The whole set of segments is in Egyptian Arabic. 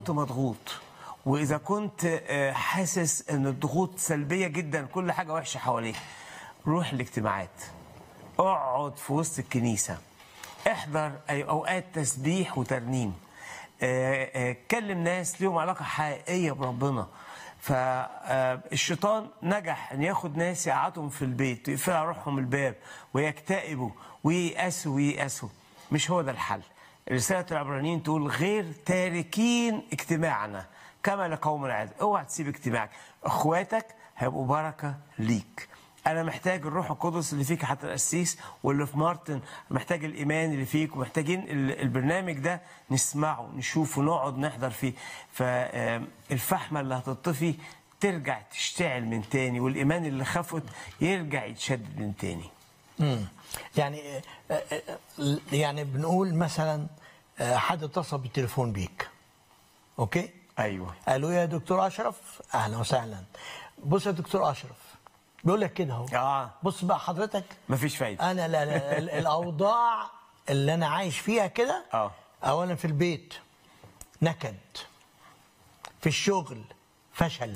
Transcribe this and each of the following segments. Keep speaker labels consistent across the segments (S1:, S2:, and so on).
S1: كنت مضغوط واذا كنت آه، حاسس ان الضغوط سلبيه جدا كل حاجه وحشه حواليك روح الاجتماعات اقعد في وسط الكنيسه احضر أي اوقات تسبيح وترنيم آه، آه، كلم ناس ليهم علاقه حقيقيه بربنا فالشيطان نجح ان ياخد ناس يقعدهم في البيت يقفل على روحهم الباب ويكتئبوا وييأسوا وييأسوا مش هو ده الحل رسالة العبرانيين تقول غير تاركين اجتماعنا كما لقوم العاد اوعى تسيب اجتماعك اخواتك هيبقوا بركة ليك انا محتاج الروح القدس اللي فيك حتى القسيس واللي في مارتن محتاج الايمان اللي فيك ومحتاجين ال- البرنامج ده نسمعه نشوفه نقعد نحضر فيه فالفحمه اللي هتطفي ترجع تشتعل من تاني والايمان اللي خفت يرجع يتشدد من تاني
S2: مم. يعني آه، آه، آه، يعني بنقول مثلا آه، حد اتصل بالتليفون بيك اوكي
S1: ايوه
S2: قالوا يا دكتور اشرف اهلا وسهلا بص يا دكتور اشرف بيقول لك كده اهو
S1: اه
S2: بص بقى حضرتك
S1: مفيش فايده
S2: انا لا لا ال- الاوضاع اللي انا عايش فيها كده
S1: اه
S2: اولا في البيت نكد في الشغل فشل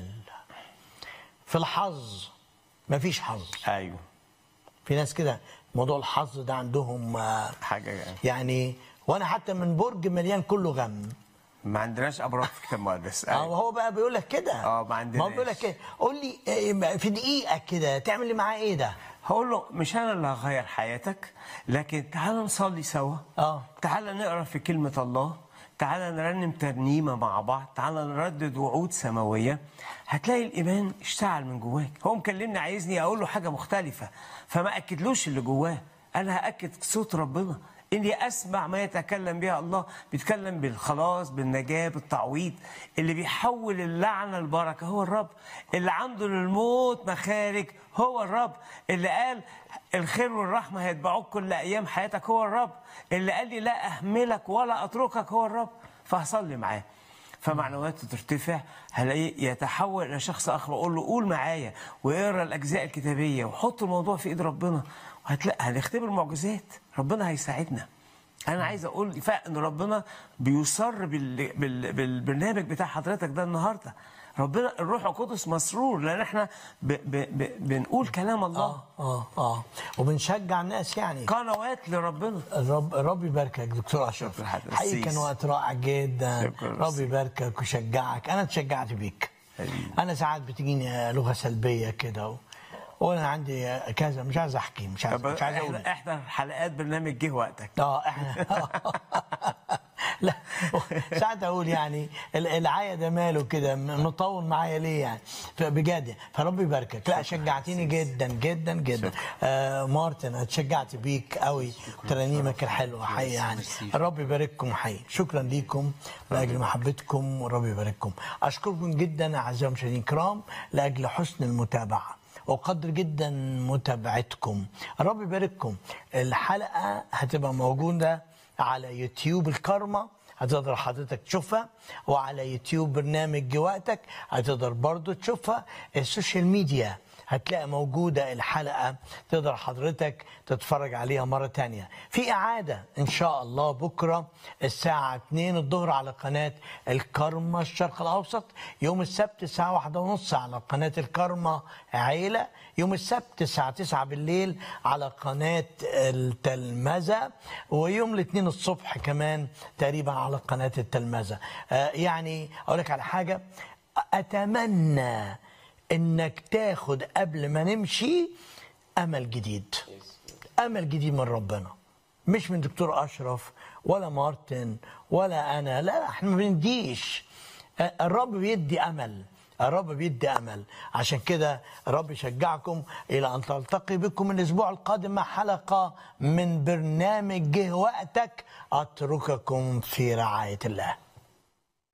S2: في الحظ مفيش حظ
S1: ايوه
S2: في ناس كده موضوع الحظ ده عندهم آه،
S1: حاجه
S2: يعني وانا حتى من برج مليان كله غم
S1: ما عندناش ابراج في كتاب مقدس
S2: اه
S1: أيوة.
S2: هو بقى بيقول لك كده
S1: آه، ما عندناش.
S2: هو بيقول لك كده قول لي آه، في دقيقه كده تعمل لي معاه ايه ده
S1: هقول له مش انا اللي هغير حياتك لكن تعال نصلي سوا
S2: اه
S1: تعال نقرا في كلمه الله تعال نرنم ترنيمه مع بعض تعال نردد وعود سماويه هتلاقي الايمان اشتعل من جواك هو مكلمني عايزني اقول له حاجه مختلفه فما اكدلوش اللي جواه انا هاكد صوت ربنا اني اسمع ما يتكلم بها الله بيتكلم بالخلاص بالنجاه بالتعويض اللي بيحول اللعنه لبركه هو الرب اللي عنده للموت مخارج هو الرب اللي قال الخير والرحمه هيتبعوك كل ايام حياتك هو الرب اللي قال لي لا اهملك ولا اتركك هو الرب فهصلي معاه فمعنوياته ترتفع هلاقيه يتحول الى شخص اخر واقول له قول معايا واقرا الاجزاء الكتابيه وحط الموضوع في ايد ربنا وهتلاقي هنختبر معجزات ربنا هيساعدنا انا عايز اقول فعلا ان ربنا بيصر بال... بال... بالبرنامج بتاع حضرتك ده النهارده ربنا الروح القدس مسرور لان احنا ب... ب... ب... بنقول كلام الله
S2: اه اه اه وبنشجع الناس يعني
S1: قنوات لربنا
S2: الرب الرب يباركك دكتور اشرف
S1: شكرا حضرتك.
S2: حقيقي كان
S1: سيس.
S2: وقت رائع جدا
S1: شكرا
S2: رب
S1: سيس.
S2: يباركك ويشجعك انا اتشجعت بيك
S1: حبيبي.
S2: انا ساعات بتجيني لغه سلبيه كده و... وانا عندي كذا مش عايز احكي مش عايز
S1: طب
S2: مش عايز اقول
S1: احنا احنا حلقات برنامج جه وقتك
S2: اه احنا لا ساعات اقول يعني ال- العيا ده ماله كده م- مطول معايا ليه يعني فبجد فربي يباركك لا شجعتني جدا جدا جدا آه مارتن اتشجعت بيك قوي ترانيمك الحلوه حقيقي يعني الرب يبارككم حقيقي شكرا ليكم لاجل محبتكم والرب يبارككم اشكركم جدا اعزائي المشاهدين الكرام لاجل حسن المتابعه وقدر جدا متابعتكم الرب يبارككم الحلقة هتبقى موجودة على يوتيوب الكارما هتقدر حضرتك تشوفها وعلى يوتيوب برنامج وقتك هتقدر برضو تشوفها السوشيال ميديا هتلاقي موجودة الحلقة تقدر حضرتك تتفرج عليها مرة تانية في إعادة إن شاء الله بكرة الساعة 2 الظهر على قناة الكرمة الشرق الأوسط يوم السبت الساعة واحدة ونص على قناة الكرمة عيلة يوم السبت الساعة 9 بالليل على قناة التلمذة ويوم الاثنين الصبح كمان تقريبا على قناة التلمذة آه يعني أقول لك على حاجة أتمنى انك تاخد قبل ما نمشي امل جديد امل جديد من ربنا مش من دكتور اشرف ولا مارتن ولا انا لا احنا ما بنديش الرب بيدي امل الرب بيدي امل عشان كده الرب يشجعكم الى ان تلتقي بكم الاسبوع القادم مع حلقه من برنامج جه وقتك اترككم في رعايه الله